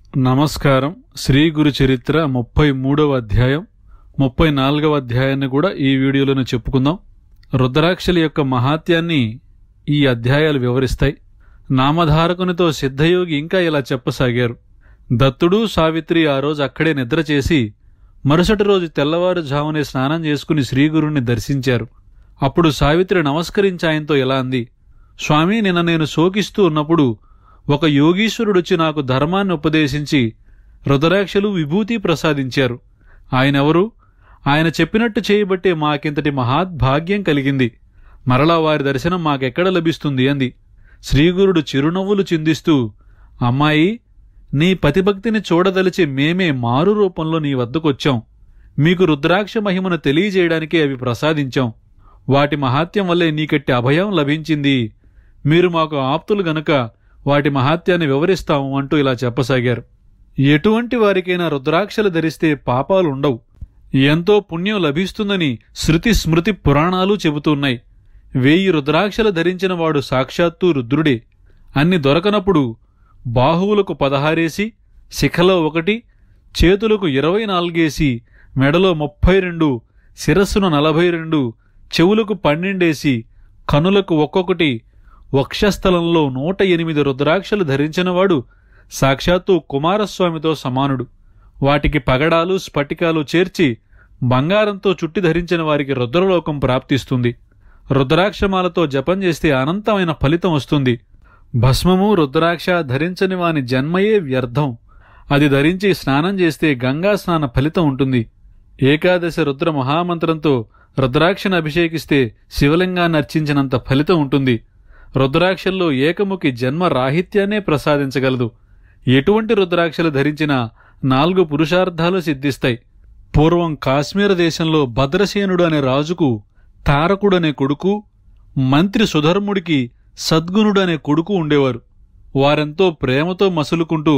నమస్కారం శ్రీ గురు చరిత్ర ముప్పై మూడవ అధ్యాయం ముప్పై నాలుగవ అధ్యాయాన్ని కూడా ఈ వీడియోలోనే చెప్పుకుందాం రుద్రాక్షల యొక్క మహాత్యాన్ని ఈ అధ్యాయాలు వివరిస్తాయి నామధారకునితో సిద్ధయోగి ఇంకా ఇలా చెప్పసాగారు దత్తుడు సావిత్రి ఆ రోజు అక్కడే నిద్ర చేసి మరుసటి రోజు తెల్లవారుజామునే స్నానం చేసుకుని శ్రీగురుణ్ణి దర్శించారు అప్పుడు సావిత్రి నమస్కరించి ఆయనతో ఇలా అంది స్వామి నిన్న నేను శోకిస్తూ ఉన్నప్పుడు ఒక యోగీశ్వరుడొచ్చి నాకు ధర్మాన్ని ఉపదేశించి రుద్రాక్షలు విభూతి ప్రసాదించారు ఆయనెవరు ఆయన చెప్పినట్టు చేయబట్టే మాకింతటి మహాద్భాగ్యం కలిగింది మరలా వారి దర్శనం మాకెక్కడ లభిస్తుంది అంది శ్రీగురుడు చిరునవ్వులు చిందిస్తూ అమ్మాయి నీ పతిభక్తిని చూడదలిచి మేమే మారు రూపంలో నీ వద్దకొచ్చాం మీకు రుద్రాక్ష మహిమను తెలియజేయడానికే అవి ప్రసాదించాం వాటి మహాత్యం వల్లే నీకట్టి అభయం లభించింది మీరు మాకు ఆప్తులు గనుక వాటి మహాత్యాన్ని వివరిస్తాము అంటూ ఇలా చెప్పసాగారు ఎటువంటి వారికైనా రుద్రాక్షలు ధరిస్తే పాపాలు ఉండవు ఎంతో పుణ్యం లభిస్తుందని శృతి స్మృతి పురాణాలు చెబుతున్నాయి వేయి రుద్రాక్షలు ధరించిన వాడు సాక్షాత్తు రుద్రుడే అన్ని దొరకనప్పుడు బాహువులకు పదహారేసి శిఖలో ఒకటి చేతులకు ఇరవై నాలుగేసి మెడలో ముప్పై రెండు శిరస్సును నలభై రెండు చెవులకు పన్నెండేసి కనులకు ఒక్కొక్కటి వక్షస్థలంలో నూట ఎనిమిది రుద్రాక్షలు ధరించినవాడు సాక్షాత్తు కుమారస్వామితో సమానుడు వాటికి పగడాలు స్ఫటికాలు చేర్చి బంగారంతో చుట్టి ధరించిన వారికి రుద్రలోకం ప్రాప్తిస్తుంది రుద్రాక్షమాలతో జపం చేస్తే అనంతమైన ఫలితం వస్తుంది భస్మము రుద్రాక్ష ధరించని వాని జన్మయే వ్యర్థం అది ధరించి స్నానం చేస్తే గంగా స్నాన ఫలితం ఉంటుంది ఏకాదశి రుద్ర మహామంత్రంతో రుద్రాక్షను అభిషేకిస్తే శివలింగాన్ని అర్చించినంత ఫలితం ఉంటుంది రుద్రాక్షల్లో ఏకముఖి జన్మ రాహిత్యాన్నే ప్రసాదించగలదు ఎటువంటి రుద్రాక్షలు ధరించినా నాలుగు పురుషార్థాలు సిద్ధిస్తాయి పూర్వం కాశ్మీర దేశంలో భద్రసేనుడు అనే రాజుకు తారకుడనే కొడుకు మంత్రి సుధర్ముడికి సద్గుణుడు అనే కొడుకు ఉండేవారు వారెంతో ప్రేమతో మసులుకుంటూ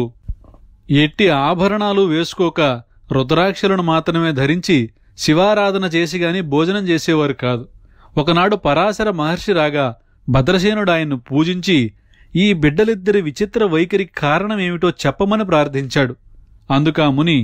ఎట్టి ఆభరణాలు వేసుకోక రుద్రాక్షలను మాత్రమే ధరించి శివారాధన చేసి గాని భోజనం చేసేవారు కాదు ఒకనాడు పరాశర మహర్షి రాగా భద్రసేనుడు ఆయన్ను పూజించి ఈ బిడ్డలిద్దరి విచిత్ర వైఖరి కారణమేమిటో చెప్పమని ప్రార్థించాడు అందుకా ముని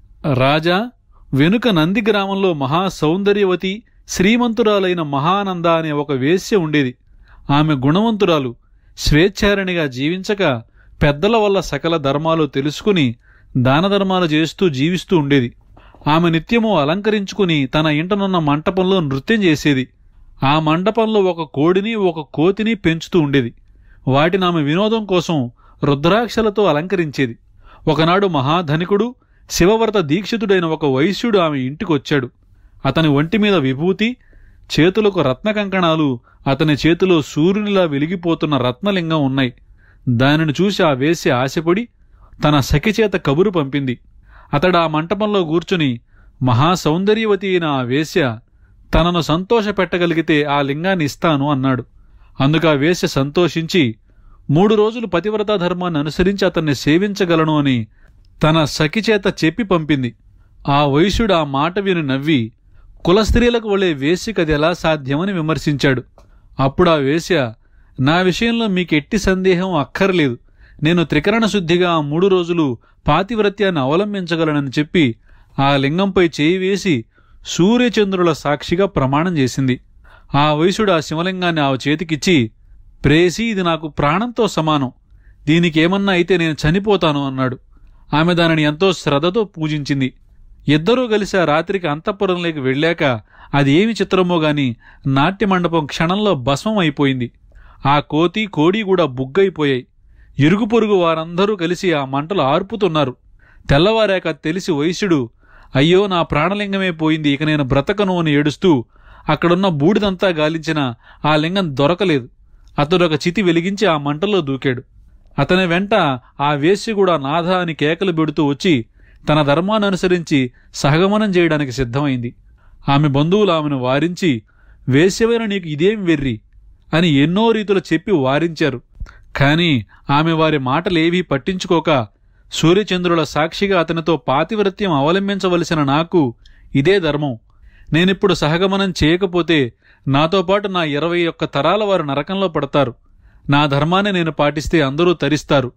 రాజా వెనుక నంది గ్రామంలో మహా సౌందర్యవతి శ్రీమంతురాలైన మహానంద అనే ఒక వేశ్య ఉండేది ఆమె గుణవంతురాలు స్వేచ్ఛారణిగా జీవించక పెద్దల వల్ల సకల ధర్మాలు తెలుసుకుని దానధర్మాలు చేస్తూ జీవిస్తూ ఉండేది ఆమె నిత్యము అలంకరించుకుని తన ఇంటనున్న మంటపంలో నృత్యం చేసేది ఆ మండపంలో ఒక కోడిని ఒక కోతిని పెంచుతూ ఉండేది వాటిని ఆమె వినోదం కోసం రుద్రాక్షలతో అలంకరించేది ఒకనాడు మహాధనికుడు శివవ్రత దీక్షితుడైన ఒక వైశ్యుడు ఆమె ఇంటికొచ్చాడు అతని ఒంటి మీద విభూతి చేతులకు రత్న కంకణాలు అతని చేతిలో సూర్యునిలా వెలిగిపోతున్న రత్నలింగం ఉన్నాయి దానిని చూసి ఆ వేశ్య ఆశపడి తన సఖి చేత కబురు పంపింది అతడు ఆ మంటపంలో కూర్చుని మహాసౌందర్యవతి అయిన ఆ వేశ్య తనను సంతోషపెట్టగలిగితే ఆ లింగాన్ని ఇస్తాను అన్నాడు అందుకు ఆ వేశ్య సంతోషించి మూడు రోజులు పతివ్రతా ధర్మాన్ని అనుసరించి అతన్ని సేవించగలను అని తన సఖి చేత చెప్పి పంపింది ఆ వైశ్యుడు ఆ మాట విని నవ్వి కులస్త్రీలకు వలె వేశ్యకి అది ఎలా సాధ్యమని విమర్శించాడు అప్పుడు ఆ వేశ్య నా విషయంలో మీకు ఎట్టి సందేహం అక్కర్లేదు నేను త్రికరణ శుద్ధిగా ఆ మూడు రోజులు పాతివ్రత్యాన్ని అవలంబించగలనని చెప్పి ఆ లింగంపై చేయి వేసి సూర్యచంద్రుల సాక్షిగా ప్రమాణం చేసింది ఆ వైశ్యుడు ఆ శివలింగాన్ని ఆ చేతికిచ్చి ప్రేసి ఇది నాకు ప్రాణంతో సమానం దీనికి ఏమన్నా అయితే నేను చనిపోతాను అన్నాడు ఆమె దానిని ఎంతో శ్రద్ధతో పూజించింది ఇద్దరూ కలిసి ఆ రాత్రికి అంతఃపురంలోకి వెళ్ళాక అది ఏమి చిత్రమో గాని నాట్య మండపం క్షణంలో భస్మం అయిపోయింది ఆ కోతి కోడి కూడా బుగ్గైపోయాయి ఇరుగు పొరుగు వారందరూ కలిసి ఆ మంటలు ఆర్పుతున్నారు తెల్లవారాక తెలిసి వైశ్యుడు అయ్యో నా ప్రాణలింగమే పోయింది ఇక నేను బ్రతకను అని ఏడుస్తూ అక్కడున్న బూడిదంతా గాలించిన ఆ లింగం దొరకలేదు అతడు ఒక చితి వెలిగించి ఆ మంటల్లో దూకాడు అతని వెంట ఆ వేశ్య కూడా నాథ అని కేకలు పెడుతూ వచ్చి తన ధర్మాన్ని అనుసరించి సహగమనం చేయడానికి సిద్ధమైంది ఆమె బంధువులు ఆమెను వారించి వేశ్యవైన నీకు ఇదేం వెర్రి అని ఎన్నో రీతులు చెప్పి వారించారు కాని ఆమె వారి మాటలేవీ పట్టించుకోక సూర్యచంద్రుల సాక్షిగా అతనితో పాతివ్రత్యం అవలంబించవలసిన నాకు ఇదే ధర్మం నేనిప్పుడు సహగమనం చేయకపోతే నాతో పాటు నా ఇరవై ఒక్క తరాల వారు నరకంలో పడతారు నా ధర్మాన్ని నేను పాటిస్తే అందరూ తరిస్తారు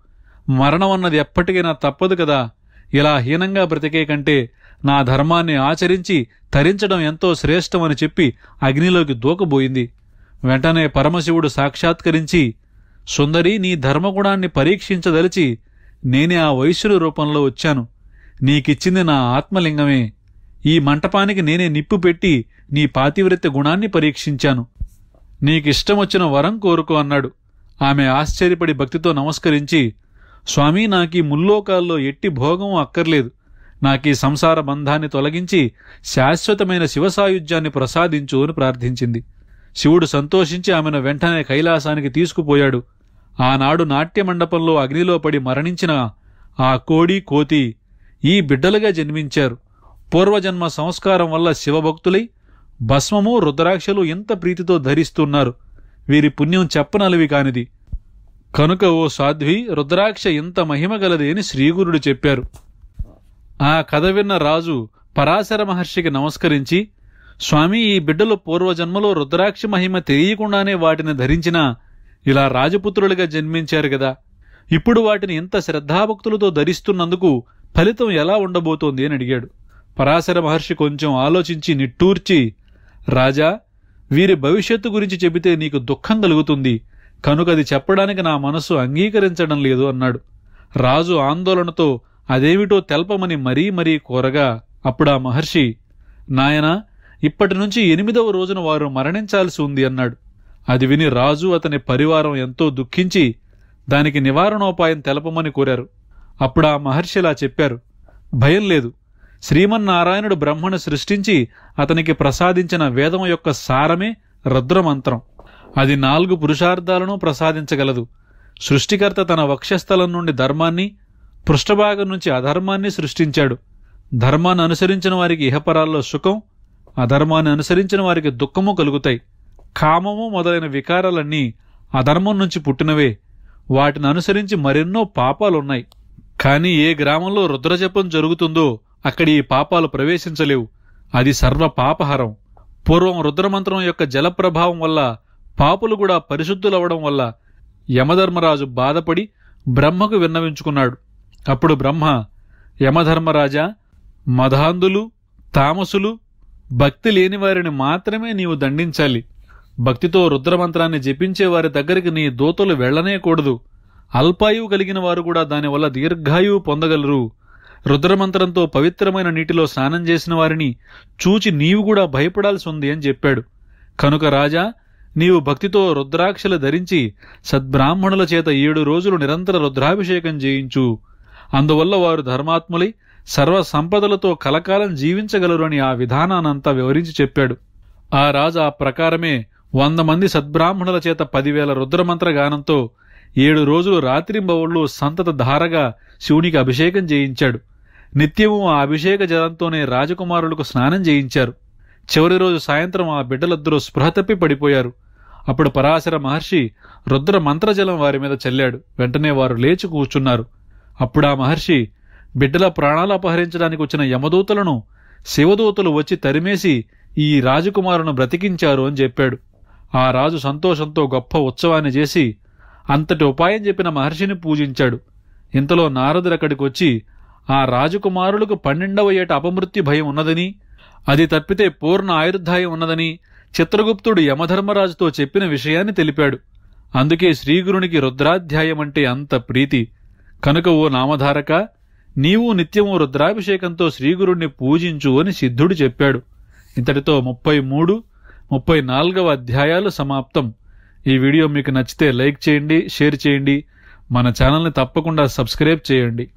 మరణం అన్నది ఎప్పటికైనా తప్పదు కదా ఇలా హీనంగా బ్రతికే కంటే నా ధర్మాన్ని ఆచరించి తరించడం ఎంతో శ్రేష్టమని చెప్పి అగ్నిలోకి దూకబోయింది వెంటనే పరమశివుడు సాక్షాత్కరించి సుందరి నీ ధర్మగుణాన్ని పరీక్షించదలిచి నేనే ఆ వైశ్యుడి రూపంలో వచ్చాను నీకిచ్చింది నా ఆత్మలింగమే ఈ మంటపానికి నేనే నిప్పు పెట్టి నీ పాతివ్రత్య గుణాన్ని పరీక్షించాను నీకిష్టమొచ్చిన వరం కోరుకో అన్నాడు ఆమె ఆశ్చర్యపడి భక్తితో నమస్కరించి స్వామి నాకీ ముల్లోకాల్లో ఎట్టి భోగం అక్కర్లేదు నాకీ సంసార బంధాన్ని తొలగించి శాశ్వతమైన శివసాయుధ్యాన్ని ప్రసాదించు అని ప్రార్థించింది శివుడు సంతోషించి ఆమెను వెంటనే కైలాసానికి తీసుకుపోయాడు ఆనాడు నాట్య మండపంలో అగ్నిలో పడి మరణించిన ఆ కోడి కోతి ఈ బిడ్డలుగా జన్మించారు పూర్వజన్మ సంస్కారం వల్ల శివభక్తులై భస్మము రుద్రాక్షలు ఎంత ప్రీతితో ధరిస్తున్నారు వీరి పుణ్యం చెప్పనలవి కానిది కనుక ఓ సాధ్వి రుద్రాక్ష ఇంత మహిమగలది అని శ్రీగురుడు చెప్పారు ఆ కథ విన్న రాజు పరాశర మహర్షికి నమస్కరించి స్వామి ఈ బిడ్డలు పూర్వజన్మలో రుద్రాక్ష మహిమ తెలియకుండానే వాటిని ధరించినా ఇలా రాజపుత్రులుగా జన్మించారు కదా ఇప్పుడు వాటిని ఇంత శ్రద్ధాభక్తులతో ధరిస్తున్నందుకు ఫలితం ఎలా ఉండబోతోంది అని అడిగాడు పరాశర మహర్షి కొంచెం ఆలోచించి నిట్టూర్చి రాజా వీరి భవిష్యత్తు గురించి చెబితే నీకు దుఃఖం కలుగుతుంది కనుక అది చెప్పడానికి నా మనస్సు అంగీకరించడం లేదు అన్నాడు రాజు ఆందోళనతో అదేమిటో తెల్పమని మరీ మరీ కోరగా అప్పుడా మహర్షి నాయనా ఇప్పటి నుంచి ఎనిమిదవ రోజున వారు మరణించాల్సి ఉంది అన్నాడు అది విని రాజు అతని పరివారం ఎంతో దుఃఖించి దానికి నివారణోపాయం తెలపమని కోరారు అప్పుడు ఆ మహర్షి ఇలా చెప్పారు భయం లేదు శ్రీమన్నారాయణుడు బ్రహ్మను సృష్టించి అతనికి ప్రసాదించిన వేదం యొక్క సారమే రుద్రమంత్రం అది నాలుగు పురుషార్థాలను ప్రసాదించగలదు సృష్టికర్త తన వక్షస్థలం నుండి ధర్మాన్ని పృష్ఠభాగం నుంచి అధర్మాన్ని సృష్టించాడు ధర్మాన్ని అనుసరించిన వారికి ఇహపరాల్లో సుఖం అధర్మాన్ని అనుసరించిన వారికి దుఃఖము కలుగుతాయి కామము మొదలైన వికారాలన్నీ అధర్మం నుంచి పుట్టినవే వాటిని అనుసరించి మరెన్నో పాపాలున్నాయి కానీ ఏ గ్రామంలో రుద్రజపం జరుగుతుందో అక్కడి ఈ పాపాలు ప్రవేశించలేవు అది సర్వ పాపహరం పూర్వం రుద్రమంత్రం యొక్క జల ప్రభావం వల్ల పాపులు కూడా పరిశుద్ధులవడం వల్ల యమధర్మరాజు బాధపడి బ్రహ్మకు విన్నవించుకున్నాడు అప్పుడు బ్రహ్మ యమధర్మరాజా మధాంధులు తామసులు భక్తి లేని వారిని మాత్రమే నీవు దండించాలి భక్తితో రుద్రమంత్రాన్ని జపించే వారి దగ్గరికి నీ దూతలు వెళ్లనేకూడదు అల్పాయువు కలిగిన వారు కూడా దానివల్ల దీర్ఘాయువు పొందగలరు రుద్రమంత్రంతో పవిత్రమైన నీటిలో స్నానం చేసిన వారిని చూచి నీవు కూడా భయపడాల్సి ఉంది అని చెప్పాడు కనుక రాజా నీవు భక్తితో రుద్రాక్షలు ధరించి సద్బ్రాహ్మణుల చేత ఏడు రోజులు నిరంతర రుద్రాభిషేకం చేయించు అందువల్ల వారు ధర్మాత్ములై సర్వ సంపదలతో కలకాలం జీవించగలరు అని ఆ విధానానంతా వివరించి చెప్పాడు ఆ రాజు ఆ ప్రకారమే వంద మంది సద్బ్రాహ్మణుల చేత పదివేల రుద్రమంత్ర గానంతో ఏడు రోజులు రాత్రింబవళ్ళు సంతత ధారగా శివునికి అభిషేకం చేయించాడు నిత్యము ఆ అభిషేక జలంతోనే రాజకుమారులకు స్నానం చేయించారు చివరి రోజు సాయంత్రం ఆ బిడ్డలిద్దరూ స్పృహ తప్పి పడిపోయారు అప్పుడు పరాశర మహర్షి రుద్ర మంత్రజలం వారి మీద చల్లాడు వెంటనే వారు లేచి కూర్చున్నారు అప్పుడు ఆ మహర్షి బిడ్డల ప్రాణాలు అపహరించడానికి వచ్చిన యమదూతలను శివదూతలు వచ్చి తరిమేసి ఈ రాజకుమారును బ్రతికించారు అని చెప్పాడు ఆ రాజు సంతోషంతో గొప్ప ఉత్సవాన్ని చేసి అంతటి ఉపాయం చెప్పిన మహర్షిని పూజించాడు ఇంతలో నారదుడు అక్కడికి వచ్చి ఆ రాజకుమారులకు పన్నెండవ ఏట అపమృత్యు భయం ఉన్నదని అది తప్పితే పూర్ణ ఆయుర్దాయం ఉన్నదని చిత్రగుప్తుడు యమధర్మరాజుతో చెప్పిన విషయాన్ని తెలిపాడు అందుకే శ్రీగురునికి రుద్రాధ్యాయం అంటే అంత ప్రీతి కనుక ఓ నామధారక నీవు నిత్యము రుద్రాభిషేకంతో శ్రీగురుణ్ణి పూజించు అని సిద్ధుడు చెప్పాడు ఇంతటితో ముప్పై మూడు ముప్పై నాలుగవ అధ్యాయాలు సమాప్తం ఈ వీడియో మీకు నచ్చితే లైక్ చేయండి షేర్ చేయండి మన ఛానల్ని తప్పకుండా సబ్స్క్రైబ్ చేయండి